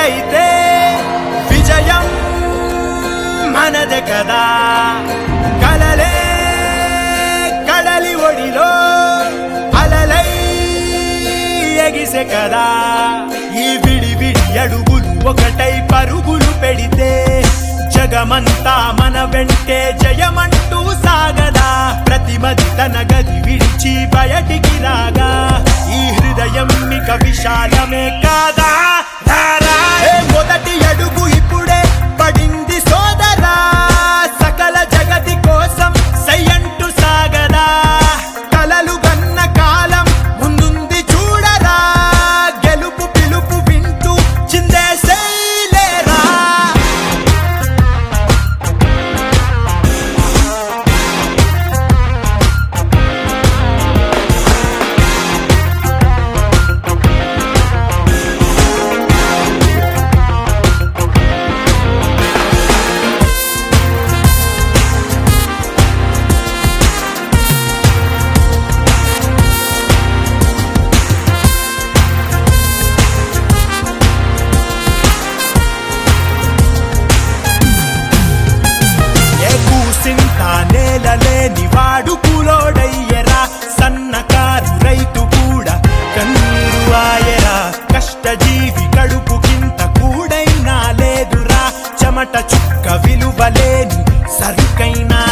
అయితే విజయం మనదే కదా కలలే కడలి ఒడిలో అలలై ఎగిసే కదా ఈ విడి విడి అడుగులు ఒకటై పరుగులు పెడితే జగమంతా మన వెంటే జయమంటూ సాగదా ప్రతిమది తన గది విడిచి బయటికి రాగా ఈ హృదయం మిక విశాలమే కాదా రారా ఏ మొదటి అడుగు ఇప్పుడే పడింది సోదరా సకల జగతి కోసం సయ్యంటూ సాగదా కలలు గన్న కాలం ముందుంది చూడరా గెలుపు పిలుపు వింటూ చిందేసేలేరా ఏ కూసింత నేలలేని వాడు కూలోడయ్యరా సన్నకారు రైతు కూడా కన్నీరు ఆయరా కష్టజీవి కడుపు కింత కూడైనా లేదురా చెమట చుక్క విలువలేని సరుకైనా